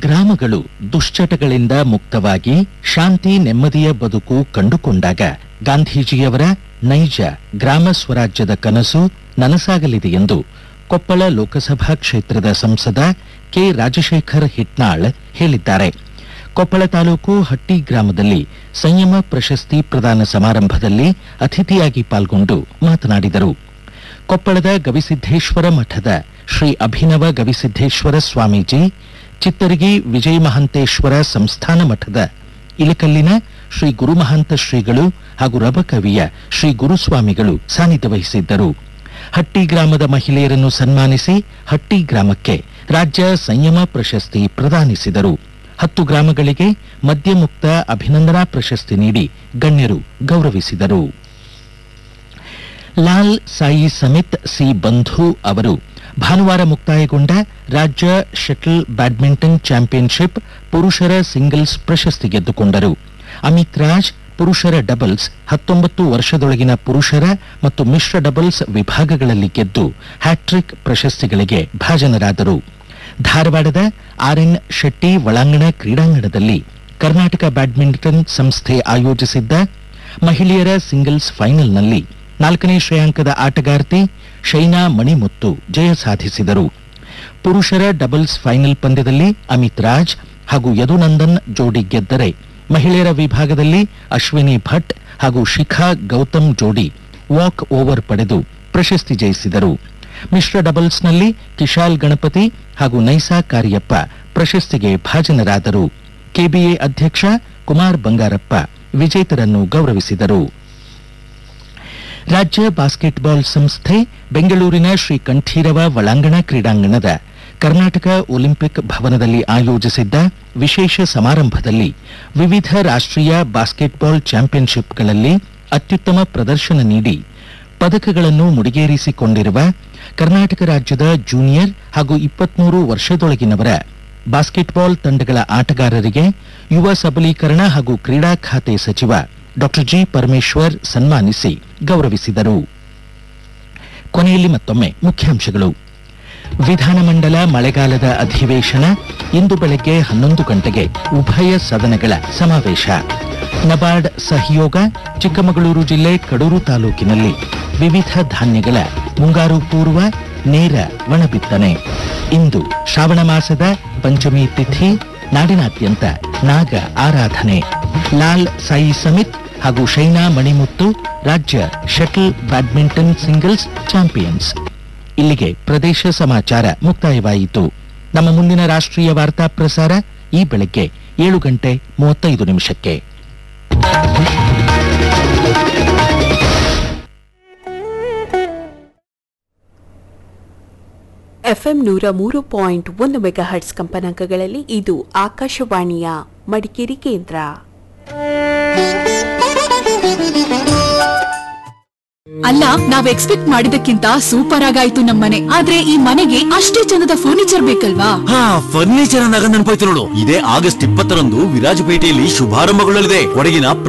ಗ್ರಾಮಗಳು ದುಶ್ಚಟಗಳಿಂದ ಮುಕ್ತವಾಗಿ ಶಾಂತಿ ನೆಮ್ಮದಿಯ ಬದುಕು ಕಂಡುಕೊಂಡಾಗ ಗಾಂಧೀಜಿಯವರ ನೈಜ ಗ್ರಾಮ ಸ್ವರಾಜ್ಯದ ಕನಸು ನನಸಾಗಲಿದೆ ಎಂದು ಕೊಪ್ಪಳ ಲೋಕಸಭಾ ಕ್ಷೇತ್ರದ ಸಂಸದ ಕೆ ರಾಜಶೇಖರ್ ಹಿಟ್ನಾಳ್ ಹೇಳಿದ್ದಾರೆ ಕೊಪ್ಪಳ ತಾಲೂಕು ಹಟ್ಟಿ ಗ್ರಾಮದಲ್ಲಿ ಸಂಯಮ ಪ್ರಶಸ್ತಿ ಪ್ರದಾನ ಸಮಾರಂಭದಲ್ಲಿ ಅತಿಥಿಯಾಗಿ ಪಾಲ್ಗೊಂಡು ಮಾತನಾಡಿದರು ಕೊಪ್ಪಳದ ಗವಿಸಿದ್ದೇಶ್ವರ ಮಠದ ಶ್ರೀ ಅಭಿನವ ಗವಿಸಿದ್ದೇಶ್ವರ ಸ್ವಾಮೀಜಿ ಚಿತ್ತರಗಿ ವಿಜಯ ಮಹಾಂತೇಶ್ವರ ಸಂಸ್ಥಾನ ಮಠದ ಇಲಕಲ್ಲಿನ ಶ್ರೀ ಗುರುಮಹಾಂತ ಶ್ರೀಗಳು ಹಾಗೂ ರಬಕವಿಯ ಶ್ರೀ ಗುರುಸ್ವಾಮಿಗಳು ಸಾನ್ನಿಧ್ಯ ವಹಿಸಿದ್ದರು ಹಟ್ಟಿ ಗ್ರಾಮದ ಮಹಿಳೆಯರನ್ನು ಸನ್ಮಾನಿಸಿ ಹಟ್ಟಿ ಗ್ರಾಮಕ್ಕೆ ರಾಜ್ಯ ಸಂಯಮ ಪ್ರಶಸ್ತಿ ಪ್ರದಾನಿಸಿದರು ಹತ್ತು ಗ್ರಾಮಗಳಿಗೆ ಮದ್ಯಮುಕ್ತ ಅಭಿನಂದನಾ ಪ್ರಶಸ್ತಿ ನೀಡಿ ಗಣ್ಯರು ಗೌರವಿಸಿದರು ಲಾಲ್ ಸಾಯಿ ಸಮಿತ್ ಸಿ ಬಂಧು ಅವರು ಭಾನುವಾರ ಮುಕ್ತಾಯಗೊಂಡ ರಾಜ್ಯ ಶಟಲ್ ಬ್ಯಾಡ್ಮಿಂಟನ್ ಚಾಂಪಿಯನ್ಶಿಪ್ ಪುರುಷರ ಸಿಂಗಲ್ಸ್ ಪ್ರಶಸ್ತಿ ಗೆದ್ದುಕೊಂಡರು ಅಮಿತ್ ರಾಜ್ ಪುರುಷರ ಡಬಲ್ಸ್ ಹತ್ತೊಂಬತ್ತು ವರ್ಷದೊಳಗಿನ ಪುರುಷರ ಮತ್ತು ಮಿಶ್ರ ಡಬಲ್ಸ್ ವಿಭಾಗಗಳಲ್ಲಿ ಗೆದ್ದು ಹ್ಯಾಟ್ರಿಕ್ ಪ್ರಶಸ್ತಿಗಳಿಗೆ ಭಾಜನರಾದರು ಧಾರವಾಡದ ಆರ್ಎನ್ ಶೆಟ್ಟಿ ಒಳಾಂಗಣ ಕ್ರೀಡಾಂಗಣದಲ್ಲಿ ಕರ್ನಾಟಕ ಬ್ಯಾಡ್ಮಿಂಟನ್ ಸಂಸ್ಥೆ ಆಯೋಜಿಸಿದ್ದ ಮಹಿಳೆಯರ ಸಿಂಗಲ್ಸ್ ಫೈನಲ್ನಲ್ಲಿ ನಾಲ್ಕನೇ ಶ್ರೇಯಾಂಕದ ಆಟಗಾರ್ತಿ ಶೈನಾ ಮಣಿಮುತ್ತು ಜಯ ಸಾಧಿಸಿದರು ಪುರುಷರ ಡಬಲ್ಸ್ ಫೈನಲ್ ಪಂದ್ಯದಲ್ಲಿ ಅಮಿತ್ ರಾಜ್ ಹಾಗೂ ಯದುನಂದನ್ ಜೋಡಿ ಗೆದ್ದರೆ ಮಹಿಳೆಯರ ವಿಭಾಗದಲ್ಲಿ ಅಶ್ವಿನಿ ಭಟ್ ಹಾಗೂ ಶಿಖಾ ಗೌತಮ್ ಜೋಡಿ ವಾಕ್ ಓವರ್ ಪಡೆದು ಪ್ರಶಸ್ತಿ ಜಯಿಸಿದರು ಮಿಶ್ರ ಡಬಲ್ಸ್ನಲ್ಲಿ ಕಿಶಾಲ್ ಗಣಪತಿ ಹಾಗೂ ನೈಸಾ ಕಾರ್ಯಪ್ಪ ಪ್ರಶಸ್ತಿಗೆ ಭಾಜನರಾದರು ಕೆಬಿಎ ಅಧ್ಯಕ್ಷ ಕುಮಾರ್ ಬಂಗಾರಪ್ಪ ವಿಜೇತರನ್ನು ಗೌರವಿಸಿದರು ರಾಜ್ಯ ಬಾಸ್ಕೆಟ್ಬಾಲ್ ಸಂಸ್ಥೆ ಬೆಂಗಳೂರಿನ ಶ್ರೀ ಕಂಠೀರವ ಒಳಾಂಗಣ ಕ್ರೀಡಾಂಗಣದ ಕರ್ನಾಟಕ ಒಲಿಂಪಿಕ್ ಭವನದಲ್ಲಿ ಆಯೋಜಿಸಿದ್ದ ವಿಶೇಷ ಸಮಾರಂಭದಲ್ಲಿ ವಿವಿಧ ರಾಷ್ಟ್ರೀಯ ಬಾಸ್ಕೆಟ್ಬಾಲ್ ಚಾಂಪಿಯನ್ಶಿಪ್ಗಳಲ್ಲಿ ಅತ್ಯುತ್ತಮ ಪ್ರದರ್ಶನ ನೀಡಿ ಪದಕಗಳನ್ನು ಮುಡಿಗೇರಿಸಿಕೊಂಡಿರುವ ಕರ್ನಾಟಕ ರಾಜ್ಯದ ಜೂನಿಯರ್ ಹಾಗೂ ಇಪ್ಪತ್ಮೂರು ವರ್ಷದೊಳಗಿನವರ ಬಾಸ್ಕೆಟ್ಬಾಲ್ ತಂಡಗಳ ಆಟಗಾರರಿಗೆ ಯುವ ಸಬಲೀಕರಣ ಹಾಗೂ ಕ್ರೀಡಾ ಖಾತೆ ಸಚಿವ ಡಾಕ್ಟರ್ ಜಿ ಪರಮೇಶ್ವರ್ ಸನ್ಮಾನಿಸಿ ಗೌರವಿಸಿದರು ಕೊನೆಯಲ್ಲಿ ಮತ್ತೊಮ್ಮೆ ಮುಖ್ಯಾಂಶಗಳು ವಿಧಾನಮಂಡಲ ಮಳೆಗಾಲದ ಅಧಿವೇಶನ ಇಂದು ಬೆಳಗ್ಗೆ ಹನ್ನೊಂದು ಗಂಟೆಗೆ ಉಭಯ ಸದನಗಳ ಸಮಾವೇಶ ನಬಾರ್ಡ್ ಸಹಯೋಗ ಚಿಕ್ಕಮಗಳೂರು ಜಿಲ್ಲೆ ಕಡೂರು ತಾಲೂಕಿನಲ್ಲಿ ವಿವಿಧ ಧಾನ್ಯಗಳ ಮುಂಗಾರು ಪೂರ್ವ ನೇರ ಒಣಬಿತ್ತನೆ ಇಂದು ಶ್ರಾವಣ ಮಾಸದ ಪಂಚಮಿ ತಿಥಿ ನಾಡಿನಾದ್ಯಂತ ನಾಗ ಆರಾಧನೆ ಲಾಲ್ ಸಾಯಿ ಸಮಿತ್ ಹಾಗೂ ಶೈನಾ ಮಣಿಮುತ್ತು ರಾಜ್ಯ ಶಟಲ್ ಬ್ಯಾಡ್ಮಿಂಟನ್ ಸಿಂಗಲ್ಸ್ ಚಾಂಪಿಯನ್ಸ್ ಇಲ್ಲಿಗೆ ಪ್ರದೇಶ ಸಮಾಚಾರ ಮುಕ್ತಾಯವಾಯಿತು ನಮ್ಮ ಮುಂದಿನ ರಾಷ್ಟ್ರೀಯ ವಾರ್ತಾ ಪ್ರಸಾರ ಈ ಬೆಳಗ್ಗೆ ಏಳು ಗಂಟೆ ಮೂವತ್ತೈದು ನಿಮಿಷಕ್ಕೆ ಎಫ್ಎಂ ನೂರ ಮೂರು ಪಾಯಿಂಟ್ ಒಂದು ಮೆಗಾಹರ್ಟ್ಸ್ ಕಂಪನಾಂಕಗಳಲ್ಲಿ ಇದು ಆಕಾಶವಾಣಿಯ ಮಡಿಕೇರಿ ಕೇಂದ್ರ ಅಲ್ಲ ನಾವ್ ಎಕ್ಸ್ಪೆಕ್ಟ್ ಮಾಡಿದಕ್ಕಿಂತ ಸೂಪರ್ ಆಗಾಯ್ತು ನಮ್ಮನೆ ಆದ್ರೆ ಈ ಮನೆಗೆ ಅಷ್ಟೇ ಚಂದದ ಫರ್ನಿಚರ್ ಬೇಕಲ್ವಾ ಹಾ ಫರ್ನಿಚರ್ ಅಂದಾಗ ನೆನಪಾಯ್ತು ನೋಡು ಇದೇ ಆಗಸ್ಟ್ ಇಪ್ಪತ್ತರಂದು ವಿರಾಜಪೇಟೆಯಲ್ಲಿ ಶುಭಾರಂಭಗೊಳ್ಳಲಿದೆ ಕೊಡಗಿನ